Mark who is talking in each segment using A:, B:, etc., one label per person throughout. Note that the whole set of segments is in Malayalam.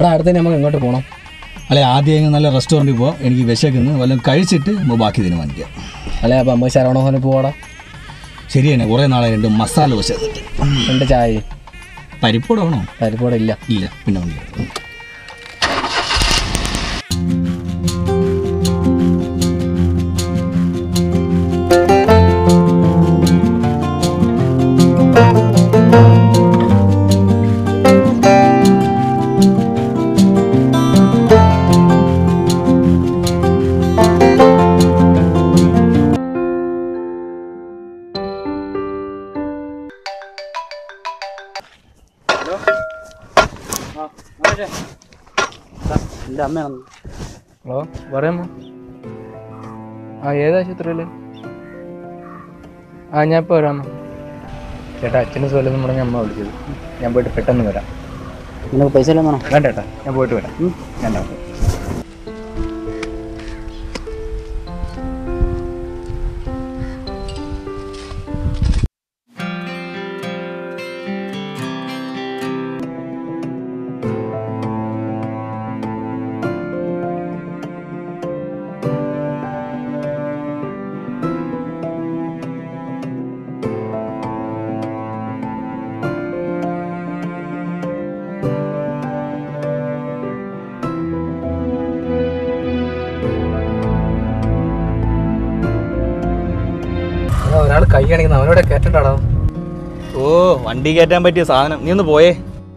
A: എടാ അടുത്തന്നെ നമുക്ക് എങ്ങോട്ട് പോകണം
B: അല്ലെ ആദ്യം എങ്ങ് നല്ല റെസ്റ്റോറൻറ്റിൽ പോവാം എനിക്ക് വിശക്കുന്നു വല്ലതും കഴിച്ചിട്ട് നമുക്ക് ബാക്കി തീരുമാനിക്കാം
A: അല്ലെ അപ്പം നമുക്ക് ശരവണഭവനിൽ പോവാടാ
B: ശരി തന്നെ കുറേ നാളെ രണ്ട് മസാല ദോശ
A: രണ്ട് ചായ
B: പരിപ്പോടെ വേണോ
A: പരിപ്പോടെ ഇല്ല
B: ഇല്ല പിന്നെ വണ്ടി
C: എൻ്റെ അമ്മയാണ്
A: ഹലോ പറയാമോ ആ ഏത് ആശുപത്രിയിൽ ആ ഞാൻ ഇപ്പോൾ വരാമോ ചേട്ടാ അച്ഛന് സ്വലം പറഞ്ഞ അമ്മ വിളിച്ചത് ഞാൻ പോയിട്ട് പെട്ടെന്ന് വരാം
C: നിനക്ക് പൈസ എല്ലാം വേണോ
A: വേണ്ട ചേട്ടാ ഞാൻ പോയിട്ട് വരാം ഞാൻ ഉണ്ടാവും ഒരാൾ കൈ കാണിക്കുന്ന അവനോട് കേട്ടിട്ടാടോ
B: ഓ വണ്ടി കയറ്റാൻ പറ്റിയ സാധനം നീ ഒന്ന് പോയേ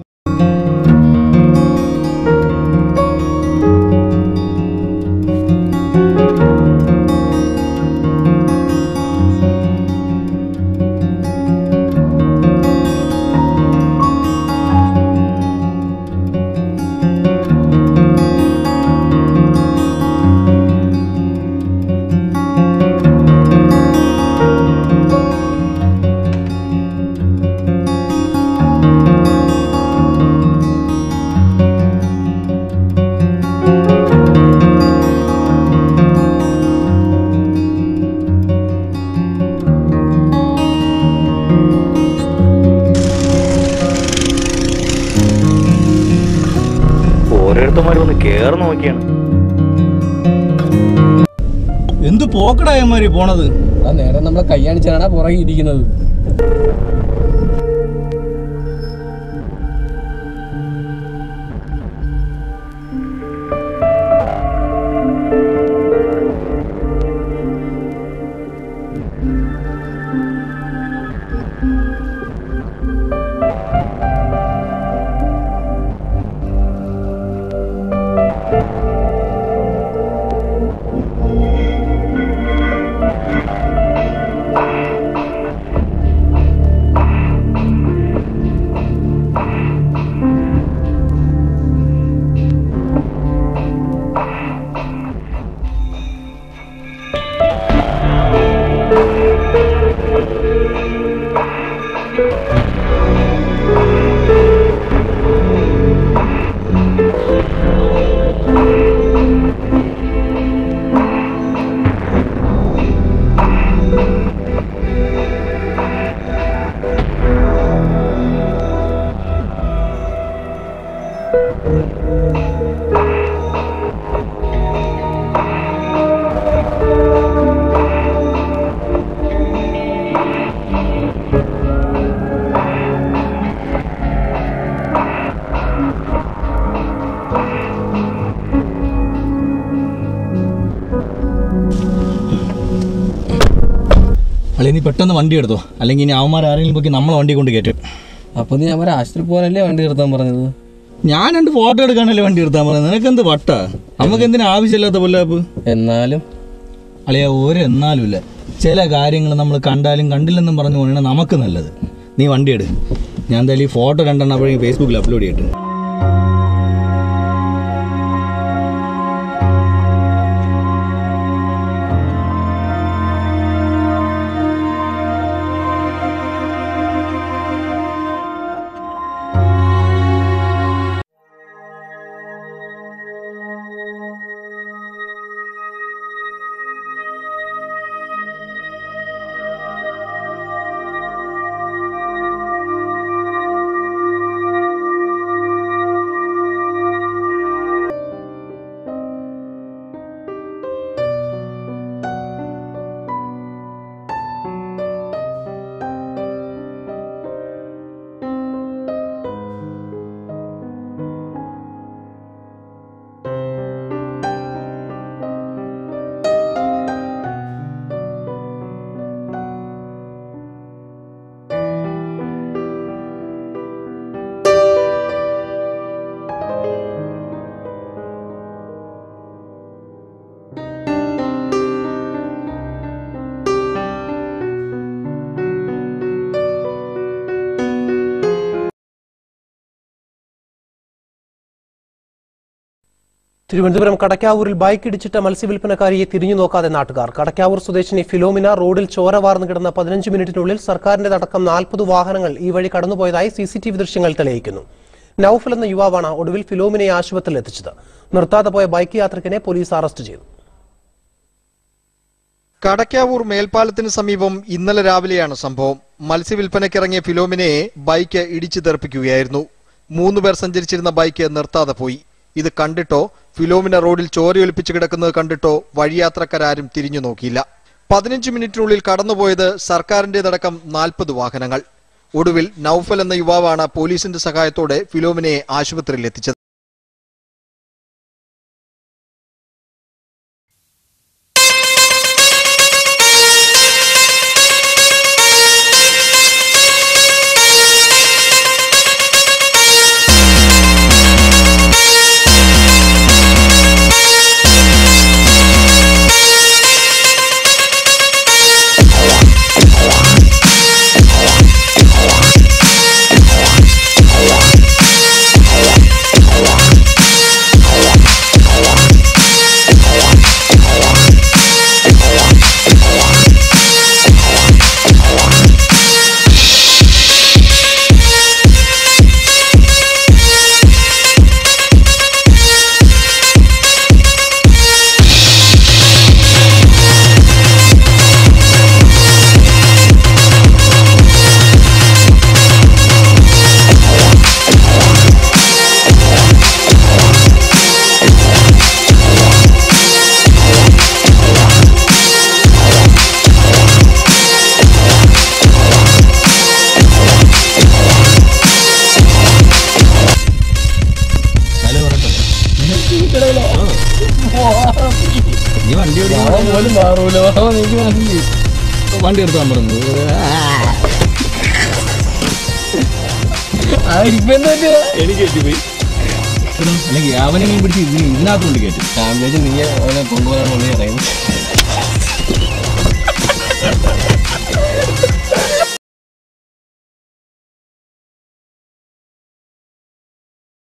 D: ഓരോരുത്തന്മാരും ഒന്ന് കേറി നോക്കിയാണ്
B: എന്ത് പോക്കടായമാരി പോണത്
A: ആ നേരെ നമ്മളെ കൈ കാണിച്ചാണ് പുറകെ ഇരിക്കുന്നത്
B: അല്ലെ നീ പെട്ടെന്ന് വണ്ടി എടുത്തോ അല്ലെങ്കിൽ ഇനി അവന്മാർ ആരെങ്കിലും പോയി നമ്മളെ വണ്ടി കൊണ്ട് കയറ്റും
A: അപ്പൊ നീ അവരെ ആശുപത്രി പോകാനല്ലേ വണ്ടി നിർത്താൻ പറഞ്ഞത്
B: ഞാൻ രണ്ട് ഫോട്ടോ എടുക്കാനല്ലേ വണ്ടി എടുത്താൽ പറഞ്ഞത് നിനക്കെന്ത് വട്ട നമുക്ക് എന്തിനാ ആവശ്യമില്ലാത്ത പൊല്ലാപ്പ്
A: എന്നാലും
B: അളിയ ഒരു എന്നാലും ഇല്ല ചില കാര്യങ്ങൾ നമ്മൾ കണ്ടാലും കണ്ടില്ലെന്നും പറഞ്ഞു പോകണ നമുക്ക് നല്ലത് നീ വണ്ടി എടു ഞാൻ എന്തായാലും ഈ ഫോട്ടോ രണ്ടെണ്ണം അപ്പോഴേക്കും ഫേസ്ബുക്കിൽ അപ്ലോഡ് ചെയ്തിട്ട്
D: തിരുവനന്തപുരം കടക്കാവൂരിൽ ബൈക്ക് ഇടിച്ചിട്ട മത്സ്യവില്പനക്കാരിയെ തിരിഞ്ഞു നോക്കാതെ നാട്ടുകാർ കടക്കാവൂർ സ്വദേശിനി ഫിലോമിന റോഡിൽ ചോര വാർന്നു കിടന്ന പതിനഞ്ച് മിനിറ്റിനുള്ളിൽ സർക്കാരിന്റേതടക്കം നാൽപ്പത് വാഹനങ്ങൾ ഈ വഴി കടന്നുപോയതായി സി സി ടി വി ദൃശ്യങ്ങൾ തെളിയിക്കുന്നു നൌഫൽ എന്ന യുവാവാണ് ഒടുവിൽ ഫിലോമിനയെ ആശുപത്രിയിൽ എത്തിച്ചത് നിർത്താതെ പോയ ബൈക്ക് യാത്രികനെ പോലീസ് അറസ്റ്റ് ചെയ്തു
E: കടക്കാവൂർ മേൽപ്പാലത്തിന് സമീപം ഇന്നലെ രാവിലെയാണ് സംഭവം മത്സ്യവില്പനയ്ക്കിറങ്ങിയ ഫിലോമിനയെ ബൈക്ക് ഇടിച്ചു തെറിപ്പിക്കുകയായിരുന്നു മൂന്ന് പേർ സഞ്ചരിച്ചിരുന്ന ബൈക്ക് നിർത്താതെ പോയി ഇത് കണ്ടിട്ടോ ഫിലോമിന റോഡിൽ ചോരയൊലിപ്പിച്ച് കിടക്കുന്നത് കണ്ടിട്ടോ വഴിയാത്രക്കാരും തിരിഞ്ഞു നോക്കിയില്ല പതിനഞ്ച് മിനിറ്റിനുള്ളിൽ കടന്നുപോയത് സർക്കാരിന്റേതടക്കം നാൽപ്പത് വാഹനങ്ങൾ ഒടുവിൽ നൌഫൽ എന്ന യുവാവാണ് പോലീസിന്റെ സഹായത്തോടെ ഫിലോമിനയെ ആശുപത്രിയിൽ എത്തിച്ചത്
B: ഹലോ പറയട്ടെ നീ വണ്ടി ഓടിക്കുമ്പോ
A: പോലും മാറൂല എനിക്ക് മനസ്സിലായി
B: വണ്ടി എടുത്താൻ പറഞ്ഞു
A: ആ ഇരിപ്പെന്ന് പറ്റിയ
B: എനിക്ക് കയറ്റിപ്പോയി അല്ലെങ്കിൽ അവനെ പിടിച്ച് ഇതിന് ഇതിനകത്ത് കൊണ്ട് കയറ്റും
A: ഞാൻ വിചാരിച്ചു നീ അവനെ കൊണ്ടുപോകാൻ അറിയുന്നു